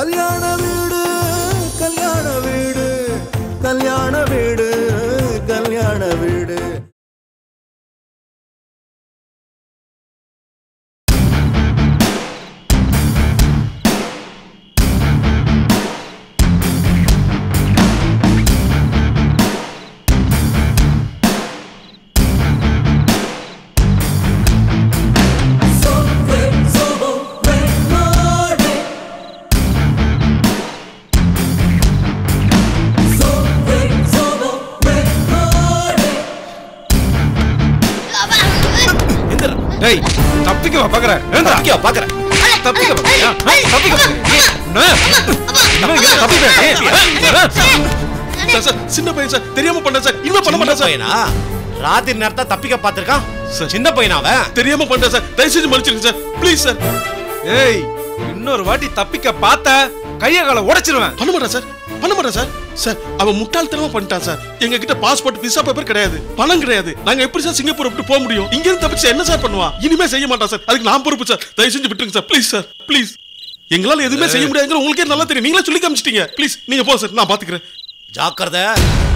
கல்யாண வீடு கல்யாண வீடு கல்யாண வீடு கல்யாண வீடு டேய் தப்பிக்க வா பாக்குற தப்பிக்க பாக்குற தப்பிக்க பாக்குறியா தப்பிக்க பாக்குறியா சார் சார் சின்ன பையன் சார் தெரியாம பண்ண சார் இன்னும் பண்ண மாட்டேன் சார் பையனா ராத்திரி நேரத்தா தப்பிக்க பாத்திருக்கான் சின்ன பையனா அவன் தெரியாம பண்ணிட்டேன் சார் தயவு செஞ்சு மன்னிச்சிருங்க சார் ப்ளீஸ் சார் ஏய் இன்னொரு வாட்டி தப்பிக்க பார்த்த கைய கால உடைச்சிருவேன் பண்ண மாட்டேன் சார் பண்ண மாட்டேன் சார் சார் அவன் முட்டாள்தனமா பண்ணிட்டான் சார் எங்க கிட்ட பாஸ்போர்ட் விசா பேப்பர் கிடையாது பணம் கிடையாது நாங்க எப்படி சார் சிங்கப்பூர் விட்டு போக முடியும் இங்க இருந்து தப்பிச்சு என்ன சார் பண்ணுவான் இனிமே செய்ய மாட்டான் சார் அதுக்கு நான் பொறுப்பு சார் தயவு செஞ்சு விட்டுருங்க சார் ப்ளீஸ் சார் ப்ளீஸ் எங்களால எதுவுமே செய்ய முடியாதுங்கிற உங்களுக்கே நல்லா தெரியும் நீங்களே சொல்லி காமிச்சிட்டீங்க ப்ளீஸ் நீங்க போ சார் நான் பாத்துக்கிறேன் ஜாக்கிரதை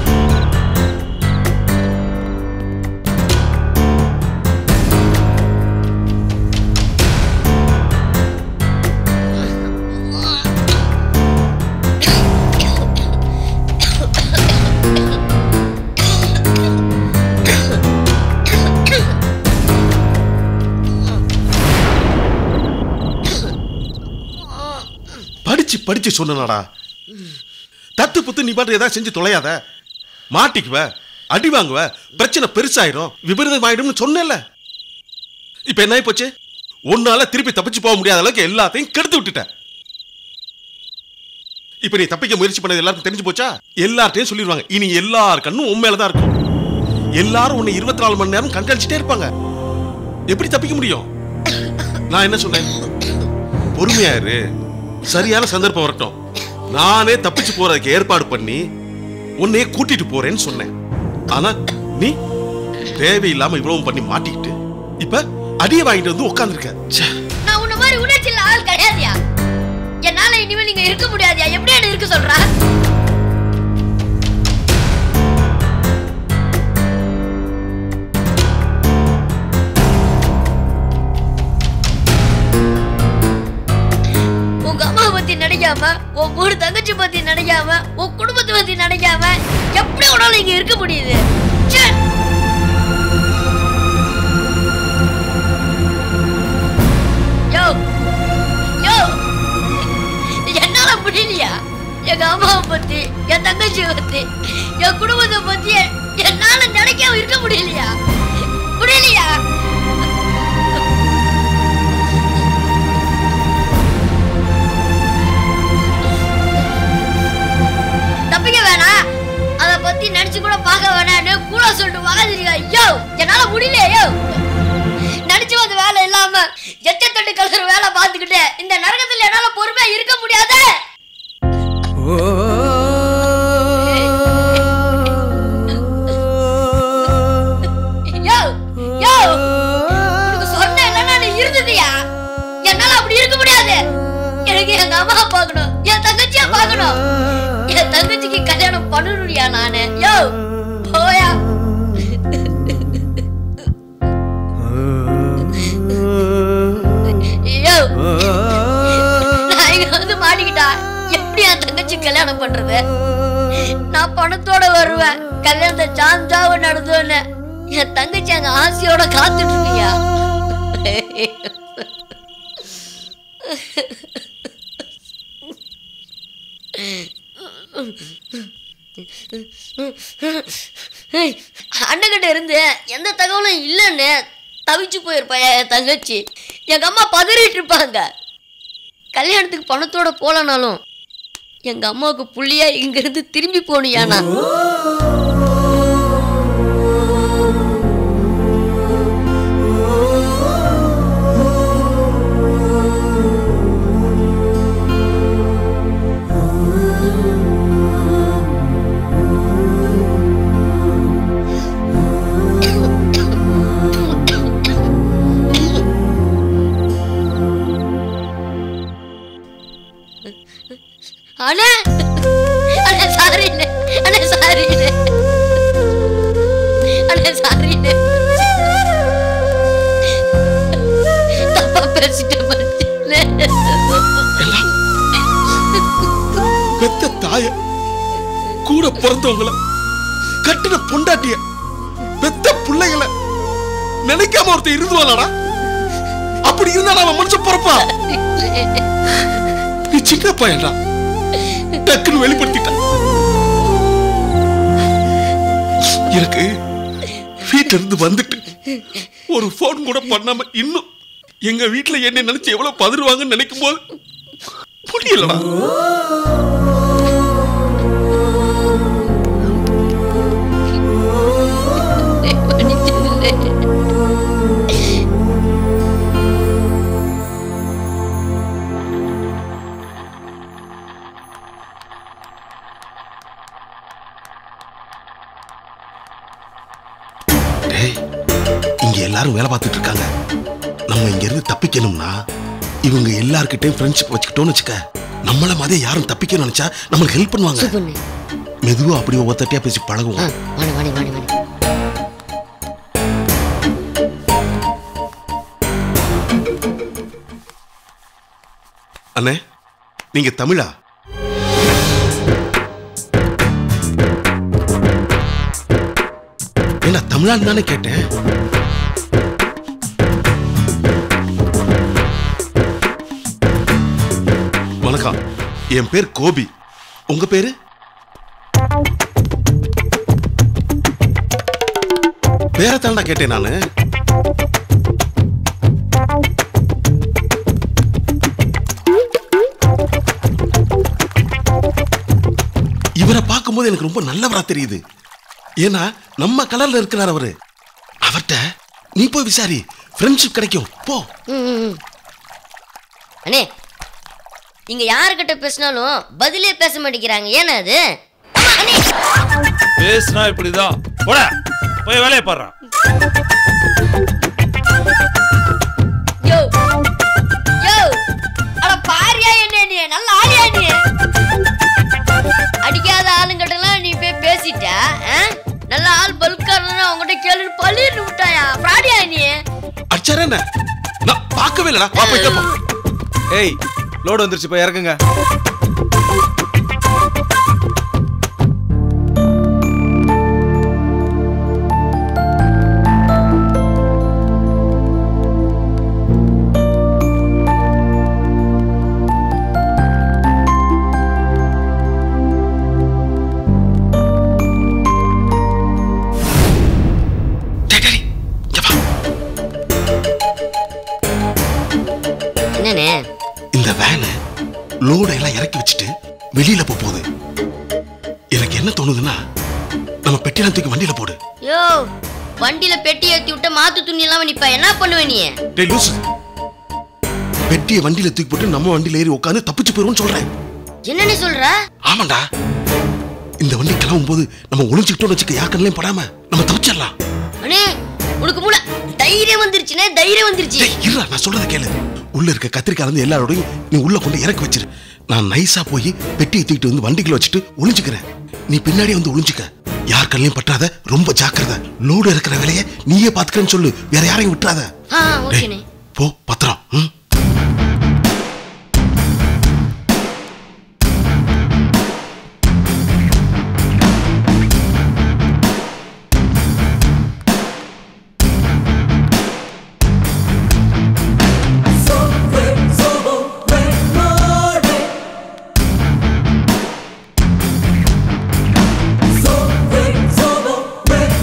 படிச்சு படிச்சு சொன்னனாடா தத்து புத்து நீ பாட்டு ஏதாவது செஞ்சு தொலையாத மாட்டிக்குவ அடி வாங்குவ பிரச்சனை பெருசாயிரும் விபரீதம் ஆயிடும்னு சொன்னேன்ல இப்ப என்ன ஆயி போச்சு உன்னால திருப்பி தப்பிச்சு போக முடியாத அளவுக்கு எல்லாத்தையும் கெடுத்து விட்டுட்ட இப்ப நீ தப்பிக்க முயற்சி பண்ணது எல்லாருக்கும் தெரிஞ்சு போச்சா எல்லார்ட்டையும் சொல்லிடுவாங்க இனி எல்லார் கண்ணும் உன் மேலதான் இருக்கும் எல்லாரும் உன்னை இருபத்தி நாலு மணி நேரம் கண்காணிச்சுட்டே இருப்பாங்க எப்படி தப்பிக்க முடியும் நான் என்ன சொன்னேன் பொறுமையா இரு சரியான சந்தர்ப்பம் வரட்டும் நானே தப்பிச்சு போறதுக்கு ஏற்பாடு பண்ணி உன்னையே கூட்டிட்டு போறேன்னு சொன்னேன் ஆனா நீ தேவையில்லாம இவ்வளவு பண்ணி மாட்டிக்கிட்டு இப்ப அடிய வாங்கிட்டு வந்து உட்காந்துருக்க நான் உன்ன மாதிரி உணர்ச்சியில் ஆள் கிடையாதுயா என்னால இனிமேல் நீங்க இருக்க முடியாதுயா எப்படி என்ன இருக்க சொல்றா உங்க அம்மா பத்தி நினைக்காம உன் மூணு தங்கச்சி பத்தி நினைக்காம உன் குடும்பத்தை பத்தி நினைக்காம எப்படி உன்னால இங்க இருக்க முடியுது ச்சே! யோ யோ என்னால முடியலையா எங்க அம்மாவை பத்தி என் தங்கச்சியை பத்தி என் குடும்பத்தை பத்தி என்னால நினைக்காம இருக்க முடியலையா முடியலையா தப்பிக்க வேணாம் அத பத்தி நினைச்சு கூட பார்க்க வேணாம்னு கூட சொல்லிட்டு வாங்க ஐயோ என்னால முடியலையா யோ நினைச்சு வந்த வேலை இல்லாம எச்சத்தட்டு கலர் வேலை பார்த்துக்கிட்டு இந்த நரகத்துல என்னால பொறுமையா இருக்க முடியாது யோ யோ உனக்கு சொன்னேன்ல நான் இருந்ததுயா என்னால அப்படி இருக்க முடியாது எனக்கு எங்க அம்மா பார்க்கணும் என் தங்கச்சிய பார்க்கணும் என் தங்கச்சிக்கு கல்யாணம் பண்ணணும்யா நானு யோ போயா யோ நான் இங்க வந்து மாட்டிக்கிட்டா எப்படி என் தங்கச்சி கல்யாணம் பண்றது நான் பணத்தோட வருவேன் கல்யாணத்தை சாந்தாவ நடந்தோன்னு என் தங்கச்சி அங்க ஆசையோட காத்துட்டு இருக்கியா அண்ணகிட்ட இருந்து எந்த தகவலும் இல்லைன்னு தவிச்சு போயிருப்பா என் தங்கச்சி எங்க அம்மா பதறிட்டு இருப்பாங்க கல்யாணத்துக்கு பணத்தோட போலனாலும் எங்க அம்மாவுக்கு புள்ளியா இங்க இருந்து திரும்பி போனியானா பேசிட்டேன் மன்னிச்சிடுறேன். எல்லாம் பெத்த தாய கூட பிறந்தவங்கள கட்டின பொண்டாட்டிய பெத்த பிள்ளைகளை நினைக்காம ஒருத்தன் இருந்துவானாடா அப்படி இருந்தா அவன் மனுஷன் பிறப்பா நீ சின்ன பையன்டா டக்குன்னு வெளிப்படுத்திட்ட எனக்கு வீட்டுல இருந்து வந்துட்டு ஒரு போன் கூட பண்ணாம இன்னும் எங்க வீட்டுல என்ன நினைச்சு எவ்வளவு பதறுவாங்கன்னு நினைக்கும் போது முடியலடா மன்னிச்சிடுறேன். டேய் இங்க எல்லாரும் வேலை பார்த்துட்டு இருக்காங்க நம்ம இங்க இருந்து தப்பிக்கணும்னா இவங்க எல்லார்கிட்டயும் ஃப்ரெண்ட்ஷிப் வச்சுக்கிட்டோம்னு வச்சுக்க நம்மள மாதிரி யாரும் தப்பிக்கணும்னு நினைச்சா நம்மளுக்கு ஹெல்ப் பண்ணுவாங்க சுபண்ணு. மெதுவா அப்படி ஒவ்வொருத்தட்டியா பேசி ஆ, பழகுவோம் வாணி, வாணி, வாணி, வாணி. அண்ணே நீங்க தமிழா என்ன தமிழான்னு தானே கேட்டேன் வணக்கம் என் பேர் கோபி உங்க பேரு பேரத்தாண்டா கேட்டேன் நானு இவரை பார்க்கும்போது எனக்கு ரொம்ப நல்லவரா தெரியுது ஏன்னா நம்ம கலர்ல இருக்கிறார் அவரு அவர்ட்ட நீ போய் விசாரி ஃப்ரெண்ட்ஷிப் கிடைக்கும் போ ம், ம், ம். அண்ணே இங்க யாருக்கிட்ட பேசினாலும் பதிலே பேச மாட்டேங்கிறாங்க ஏன்னா அது அம்மா, அண்ணே பேசினா இப்படிதான் போட போய் வேலையை பாடுறான் யோ யோ அட பாரியா என்ன நீ நல்ல ஆளியா நீ அடிக்காத ஆளுங்கிட்டலாம் நீ போய் பேசிட்ட ஆ? நல்ல ஆள் பல்கா இருந்தா அவங்ககிட்ட கேளு பள்ளின்னு விட்டாயா ஃப்ராடியா நீ அடிச்சாரே என்ன நான் பார்க்கவே இல்லடா வா போய் கேட்போம் ஏய் லோடு வந்துருச்சு போய் இறக்குங்க டேய், டேய், இங்க வா. என்னண்ணே இந்த வேனை லோட எல்லாம் இறக்கி வச்சுட்டு வெளியில போக போகுது எனக்கு என்ன தோணுதுன்னா நம்ம பெட்டியெல்லாம் தூக்கி வண்டியில போடு யோ வண்டியில பெட்டி ஏத்தி விட்ட மாத்து துணி எல்லாம் நிப்ப என்ன பண்ணுவ நீ டேய் லூசு பெட்டியை வண்டியில தூக்கி போட்டு நம்ம வண்டியில ஏறி உட்காந்து தப்பிச்சு போயிருவோம்னு சொல்றேன் என்ன நீ சொல்ற ஆமாண்டா இந்த வண்டி கிளம்பும் போது நம்ம ஒளிஞ்சுக்கிட்டோம்னு வச்சுக்க யாக்கன்லையும் படாம நம்ம தப்பிச்சிடலாம் அண்ணே உனக்கு மூளை தைரியம் வந்துருச்சுனே தைரியம் வந்துருச்சு டேய் இருடா நான் சொல்றத கேளு உள்ள இருக்க கத்திரிக்காய் வந்து எல்லாரோடையும் நீ உள்ள கொண்டு இறக்கி வச்சிரு நான் நைஸா போய் பெட்டியை தூக்கிட்டு வந்து வண்டிக்குள்ள வச்சுட்டு ஒளிஞ்சுக்கிறேன் நீ பின்னாடியே வந்து ஒளிஞ்சுக்க யார் கண்ணையும் பற்றாத ரொம்ப ஜாக்கிரதை லோடு இருக்கிற வேலையை நீயே பாத்துக்கிறேன்னு சொல்லு வேற யாரையும் விட்டுறாத ஆ டேய், ஓகேண்ணே போ பத்திரம் ம்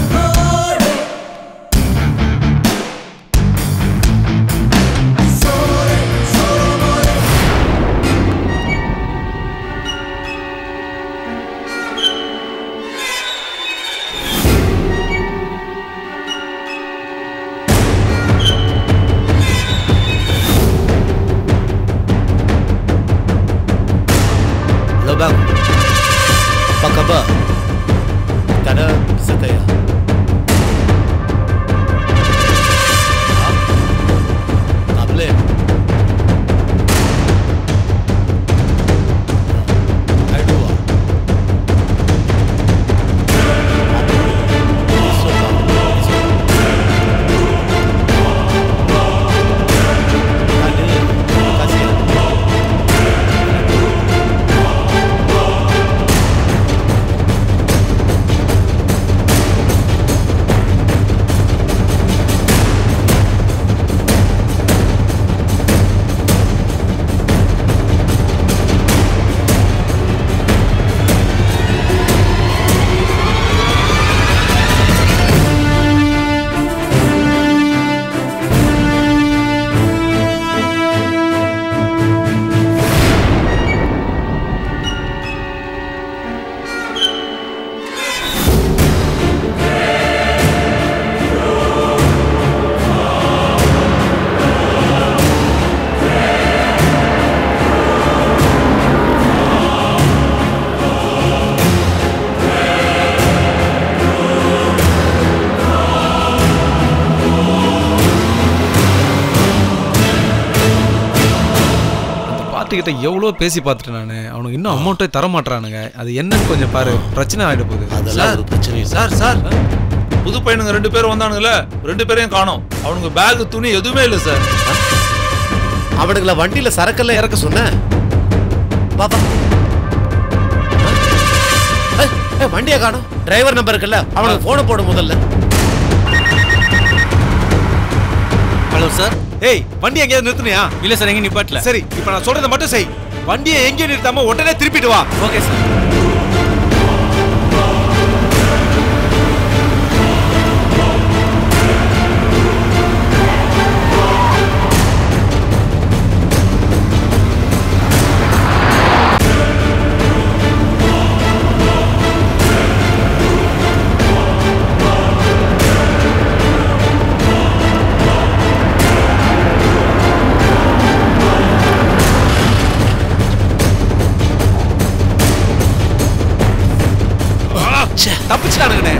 So சேட்டுக்கிட்ட எவ்வளோ பேசி பார்த்துட்டேன் நான் அவனுக்கு இன்னும் அமௌண்ட்டே தர மாட்றானுங்க அது என்னன்னு கொஞ்சம் பாரு பிரச்சனை ஆகிட போகுது அதெல்லாம் ஒரு பிரச்சனை இல்லை சார் சார் புது பையனுங்க ரெண்டு பேரும் வந்தானுங்களே ரெண்டு பேரையும் காணோம் அவனுங்க பேக் துணி எதுவுமே இல்லை சார் அவனுங்கள வண்டியில சரக்கெல்லாம் இறக்க சொன்னேன் வா வா ஏய், ஏய், வண்டியை காணோம் டிரைவர் நம்பர் இருக்குல்ல அவனுக்கு போனை போடு முதல்ல ஹலோ சார் ஏய் வண்டி எங்கேயாவது நிறுத்துனியா இல்ல சார் எங்க நிப்பாட்டல சரி இப்போ நான் சொல்றதை மட்டும் செய் வண்டியை எங்கேயும் நிறுத்தாம உடனே திருப்பிட்டு வா ஓகே சார் தப்பிச்சிட்டானுங்கண்ணே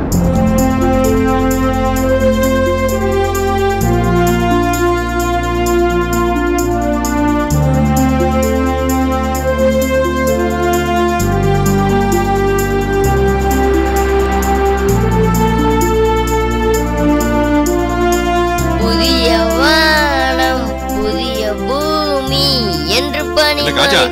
புதிய வானம் புதிய பூமி என்று பணி என்ன காஜா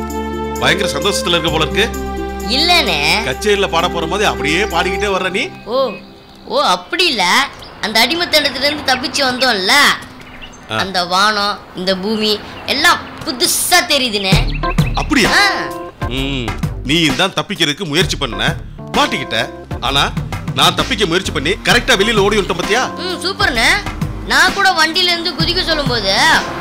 பயங்கர சந்தோஷத்துல இருக்க போல இருக்கு இல்லனே கச்சேரியில பாட போற மாதிரி அப்படியே பாடிக்கிட்டே வர்ற நீ ஓ ஓ அப்படி இல்ல அந்த அடிமைத்தனத்துல இருந்து தப்பிச்சு வந்தோம்ல அந்த வானம் இந்த பூமி எல்லாம் புதுசா தெரியுதுனே அப்படியா ஆ, ம் நீ தான் தப்பிக்கிறதுக்கு முயற்சி பண்ண மாட்டிக்கிட்ட ஆனா நான் தப்பிக்க முயற்சி பண்ணி கரெக்டா வெளியில ஓடி வந்துட்டேன் பாத்தியா ம் சூப்பர்ண்ணே நான் கூட வண்டியில இருந்து குதிக்க சொல்லும்போது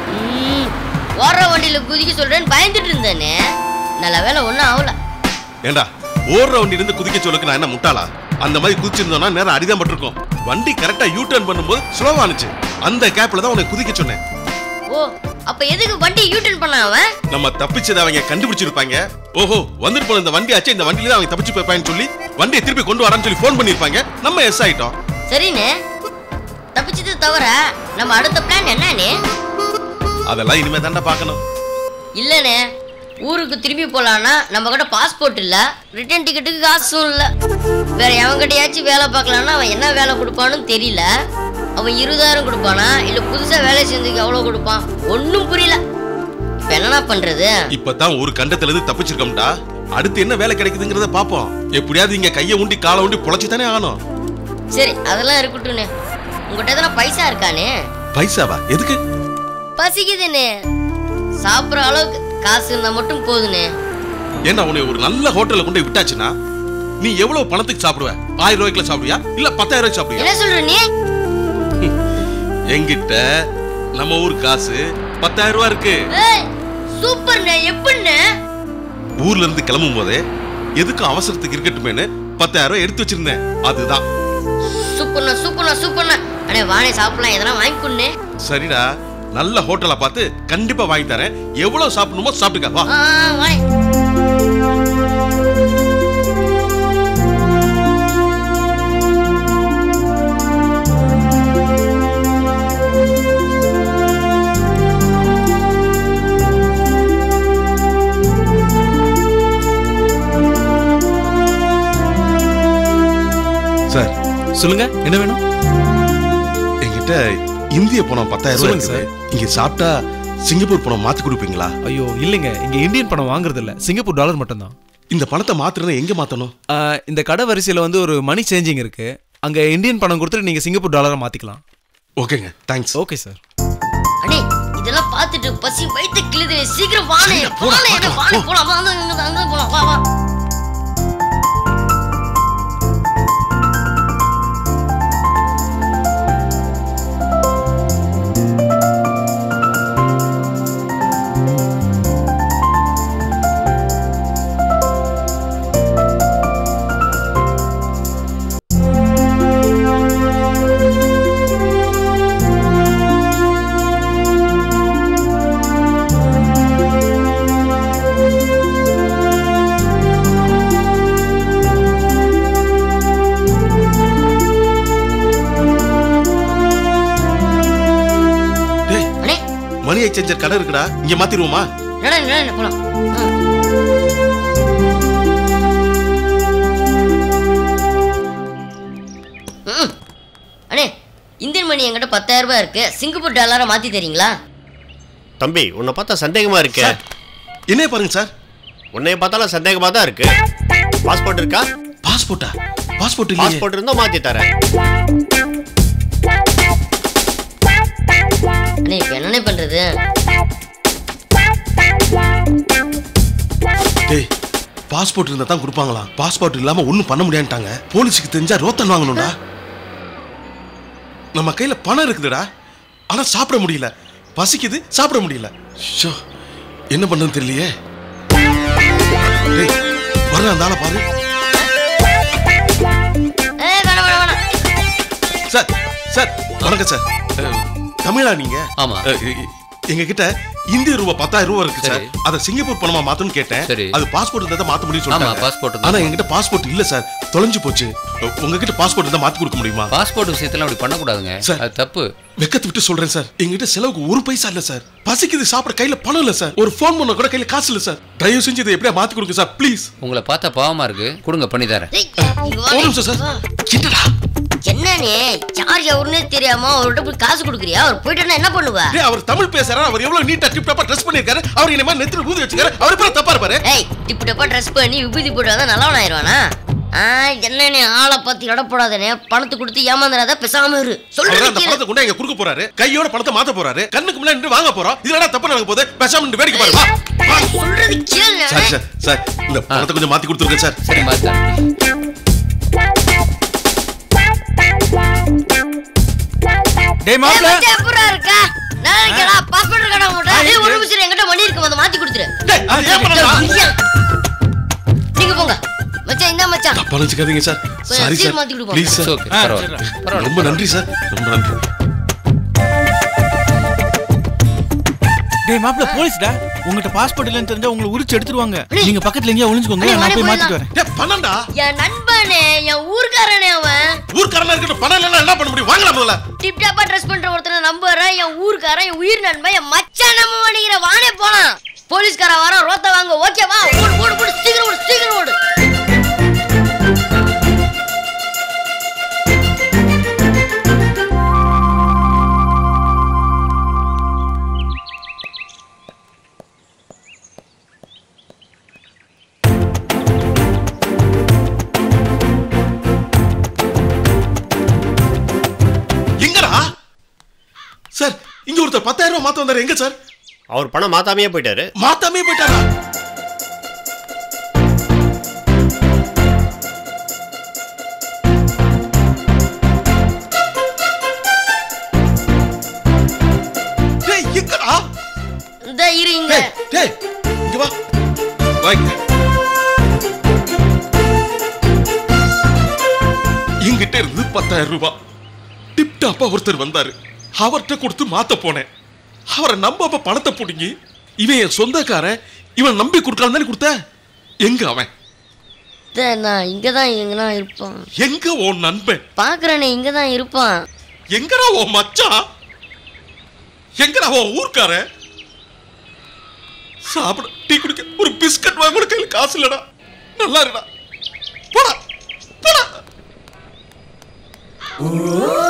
ம், ஓடுற வண்டியில குதிக்க சொல்றேன்னு பயந்துட்டு இருந்தேனே நல்ல வேலை ஒன்றும் ஆகல ஏண்டா ஓடுற வண்டி இருந்து குதிக்க சொல்லுக்கு நான் என்ன முட்டாளா அந்த மாதிரி குதிச்சிருந்தோம்னா நேரம் அடிதான் பட்டிருக்கும் வண்டி கரெக்டா யூ டர்ன் பண்ணும்போது ஸ்லோவானுச்சு அந்த கேப்ல தான் உன்னை குதிக்க சொன்னேன் ஓ அப்ப எதுக்கு வண்டி யூட்டன் பண்ண அவன் நம்ம தப்பிச்சதை அவங்க கண்டுபிடிச்சிருப்பாங்க ஓஹோ வந்துட்டு போன இந்த வண்டி ஆச்சு இந்த வண்டியில தான் அவங்க தப்பிச்சு போய்ப்பாங்கன்னு சொல்லி வண்டியை திருப்பி கொண்டு வரான்னு சொல்லி ஃபோன் பண்ணிருப்பாங்க நம்ம எஸ் ஆயிட்டோம் சரிண்ணே தப்பிச்சது தவிர நம்ம அடுத்த பிளான் என்னண்ணே அதெல்லாம் இனிமே தாண்டா பார்க்கணும் இல்லண்ணே ஊருக்கு திரும்பி போலான்னா நம்ம கிட்ட பாஸ்போர்ட் இல்ல ரிட்டர்ன் டிக்கெட்டுக்கு காசும் இல்ல வேற எவன்கிட்டயாச்சும் வேலை பார்க்கலான்னா அவன் என்ன வேலை கொடுப்பான்னு தெரியல அவன் இருபதாயிரம் கொடுப்பானா இல்ல புதுசா வேலை செஞ்சதுக்கு எவ்வளவு கொடுப்பான் ஒன்றும் புரியல இப்ப என்னண்ணா பண்றது இப்பதான் ஒரு கண்டத்துல இருந்து தப்பிச்சிருக்கோம்டா அடுத்து என்ன வேலை கிடைக்குதுங்கிறத பாப்போம் எப்படியாவது இங்க கையை உண்டி காலை உண்டி பொழைச்சு தானே ஆகணும் சரி அதெல்லாம் இருக்கட்டும்ண்ணே உங்ககிட்ட எதனா பைசா இருக்கானே பைசாவா எதுக்கு பசிக்குதுண்ணே சாப்பிட்ற அளவுக்கு காசு இருந்தா மட்டும் போதுண்ணே ஏன்னா உன்னை ஒரு நல்ல ஹோட்டல்ல கொண்டு போய் விட்டாச்சுன்னா நீ எவ்வளவு பணத்துக்கு சாப்பிடுவ ஆயிரம் ரூபாய்க்குல சாப்பிடுவியா இல்ல பத்தாயிரம் ரூபாய்க்கு சாப்பிடுவியா என்ன சொல்ற நீ என்கிட்ட நம்ம ஊர் காசு பத்தாயிரம் ரூபாய் இருக்கு ஏய் சூப்பர்ண்ணே எப்படிண்ணே ஊர்ல இருந்து கிளம்பும் போதே எதுக்கும் அவசரத்துக்கு இருக்கட்டுமேனு பத்தாயிரம் ரூபாய் எடுத்து வச்சிருந்தேன் அதுதான் சூப்பர்ண்ணா சூப்பர்ண்ணா சூப்பர்ண்ணா அண்ணே வாணே சாப்பிடலாம் எதனா வாங்கி கொடுண்ணே சரிடா நல்ல ஹோட்டலா பார்த்து கண்டிப்பா வாங்கி தரேன் எவ்வளவு சாப்பிடணுமோ சாப்பிட்டுக்க வா ஆ ஆ, வாணே சார் சொல்லுங்க என்ன வேணும் என்கிட்ட இந்திய பணம் பத்தாயிரம் ரூபாய் சொல்லுங்க இருக்குது இங்க சாப்பிட்டா சிங்கப்பூர் பணம் மாத்தி கொடுப்பீங்களா ஐயோ இல்லைங்க இங்க இந்தியன் பணம் வாங்குறது இல்ல சிங்கப்பூர் டாலர் மட்டும்தான் இந்த பணத்தை மாத்துறதுனா எங்க மாத்தணும் ஆ, இந்த கடை வரிசையில வந்து ஒரு மணி சேஞ்சிங் இருக்கு அங்க இந்தியன் பணம் கொடுத்துட்டு நீங்க சிங்கப்பூர் டாலரை மாத்திக்கலாம் ஓகேங்க தேங்க்ஸ் ஓகே சார் அண்ணே இதெல்லாம் பார்த்துட்டு பசி வயித்து கிளுது சீக்கிரம் வாணே சரிடா, போடா, வாணே என்ன பார்க்கலாம், வாணே போ. போலாம் வா, அங்க அங்க அங்க போலாம் வா வா டேய் அண்ணே மணி எக்ஸ்சேஞ்சர் கடை இருக்குடா இங்க மாத்திருவோமா நட நட போலாம் ஆ. ம். அண்ணே இந்தியன் மணி என்கிட்ட பத்தாயிரம் ரூபாய் இருக்கு சிங்கப்பூர் டாலரை மாத்தி தரீங்களா தம்பி உன்னை பார்த்தா சந்தேகமா இருக்கு சார் என்னைய பாருங்க சார் உன்னைய பார்த்தாலும் சந்தேகமா தான் இருக்கு பாஸ்போர்ட் இருக்கா பாஸ்போர்ட்டா பாஸ்போர்ட் இல்லையே பாஸ்போர்ட் இருந்தா மாத்தி தரேன் அண்ணே இப்போ என்னண்ணே பண்றது டேய் பாஸ்போர்ட் இருந்தா தான் கொடுப்பாங்களா பாஸ்போர்ட் இல்லாம ஒண்ணும் பண்ண முடியாதுட்டாங்க போலீஸுக்கு தெரிஞ்சா ரோத்தன் வாங்கணும்டா நம்ம கையில பணம் இருக்குதுடா ஆனா சாப்பிட முடியல பசிக்குது சாப்பிட முடியல ஷோ என்ன பண்றதுன்னு தெரியலையே டேய் வர அந்த ஆளை பாரு ஏ வேணாம் வேணாம் வேணாம் சார் சார் வணக்கம் சார் அஹ், தமிழா நீங்க ஆமா. அஹ், எங்க கிட்ட இந்திய ரூபா பத்தாயிரம் ரூபா இருக்கு சார் சரி. அதை சிங்கப்பூர் பணமா மாத்தணும்னு கேட்டேன் சரி. அது பாஸ்போர்ட் இருந்தா தான் மாத்த முடியும் ஆமா, சொல்லிட்டாங்க passport இருந்தா ஆனா என்கிட்ட பாஸ்போர்ட் இல்ல சார் தொலைஞ்சு போச்சு உங்ககிட்ட பாஸ்போர்ட் இருந்தா மாத்தி கொடுக்க முடியுமா பாஸ்போர்ட் விஷயத்துல அப்படி பண்ணக்கூடாதுங்க சார். அது தப்பு வெக்கத்தை விட்டு சொல்றேன் சார் எங்கிட்ட செலவுக்கு ஒரு பைசா இல்ல சார் பசிக்குது சாப்பிட கையில பணம் இல்ல சார் ஒரு ஃபோன் பண்ண கூட கையில காசு இல்ல சார் தயவு செஞ்சு இதை எப்படியா மாத்தி கொடுங்க சார் ப்ளீஸ் உங்களை பார்த்தா பாவமா இருக்கு கொடுங்க பண்ணி தரேன் ஏய், இங்க ஒரு வாங்க. நிமிஷம் சார் வா. என்னடா என்னண்ணே சார்ஜ் அவருன்னே தெரியாம அவர்கிட்ட போய் காசு கொடுக்குறியா அவர் போயிட்டு என்ன பண்ணுவா டேய் அவர் தமிழ் பேசுறாரு அவர் எவ்வளவு நீட்டா டிப் டாப்பா ட்ரெஸ் பண்ணிருக்காரு அவர் என்ன மாதிரி நெத்தில ஊதி வச்சிருக்காரு அவர் பேர் தப்பா இருப்பாரு ஏய் டிப்பு டப்பா ட்ரெஸ் பண்ணி விபூதி போட்டு நல்லவன் ஆயிடுவானா ஆ என்னண்ணே ஆளை பார்த்து இடப்படாதனே பணத்தை கொடுத்து ஏமாந்துடாத பேசாம இரு அவர் சொல்றது அந்த கேளு பணத்தை கொண்டு இங்க கொடுக்க போறாரு கையோட பணத்தை மாத்த போறாரு கண்ணுக்கு முன்னாடி நின்று வாங்க போறோம் இதுலடா தப்பு நடக்க போகுது பேசாம நின்று வேடிக்கை பாரு வா, வா. சொல்றது கேளு சார் சார் சார் இந்த பணத்தை கொஞ்சம் மாத்தி கொடுத்துருங்க சார் சரி மாத்தி தரேன் டேய் மாப்ள எப்படா இருக்கா நாளைக்கடா பாஸ்போர்ட் இருக்கடா உங்கள்கிட்ட ஏய், ஒரு நிமிஷம் என்கிட்ட மணி இருக்கு அதை மாத்தி கொடுத்துரு டேய், அது ஏன் பண்ணலாம்? ஐயா. நீங்க போங்க மச்சான் இந்த மச்சான் தப்பா நினைச்சுக்காதீங்க சார் சாரி சீர் சார் மாத்தி கொடுப்போம். ப்ளீஸ் சார் ஓகே பரவாயில்ல பரவாயில்ல ரொம்ப நன்றி சார் ரொம்ப நன்றி டேய் மாப்ள போலீஸ்டா உங்ககிட்ட பாஸ்போர்ட் இல்லன்னு தெரிஞ்சா உங்களை உரிச்சு எடுத்துருவாங்க நீங்க பக்கத்துல எங்கேயா ஒளிஞ்சுக்கோங்க அண்ணே, நான் போய் வாடி, மாத்திட்டு வரேன் டேய் பணம்டா என் நண்பனே என் ஊர்க்காரனே அவன் ஊர்க்காரனா இருக்கட்டும் பணம் இல்லைன்னா என்ன பண்ண முடியும் வாங்கலாம் முதல்ல டிப் டாப்பா ட்ரெஸ் பண்ற ஒருத்தனை நம்புறேன் என் ஊர்க்காரன் என் உயிர் நண்பன் என் மச்சான் நம்ம பண்ணிக்கிற வானே போலாம் போலீஸ்கார வர ரோத்த வாங்க ஓகேவா ஓடு ஓடு ஓடு சீக்கிரம் ஓடு சீக்கிரம் ஓடு எங்கடா சார் இங்க ஒருத்தர் பத்தாயிரம் ரூபாய் மாத்த வந்தாரு எங்க சார் அவர் பணம் மாத்தாமையே போயிட்டாரு மாத்தாமே போயிட்டாரா டேய் எங்கடா இந்த இரு இங்க டேய் டேய் இங்க வா வா இங்க என்கிட்ட இருந்து பத்தாயிரம் ரூபாய் டிப்டாப்பா ஒருத்தர் வந்தாரு அவர்கிட்ட கொடுத்து மாத்த போனேன் அவரை நம்பாம பணத்தை பிடுங்கி இவன் என் சொந்தக்காரன் இவன் நம்பி கொடுக்கலாம் தானே கொடுத்த எங்க அவன் இந்த நான் இங்கதான் எங்கதான் இருப்பான் எங்க உன் நண்பன் பாக்குறேனே இங்கதான் இருப்பான் எங்கடா உன் மச்சான் எங்கடா உன் ஊர்க்காரன் சாப்பிட டீ குடிக்க ஒரு பிஸ்கட் வாங்க கூட கையில காசு இல்லடா நல்லா இருடா போடா போடா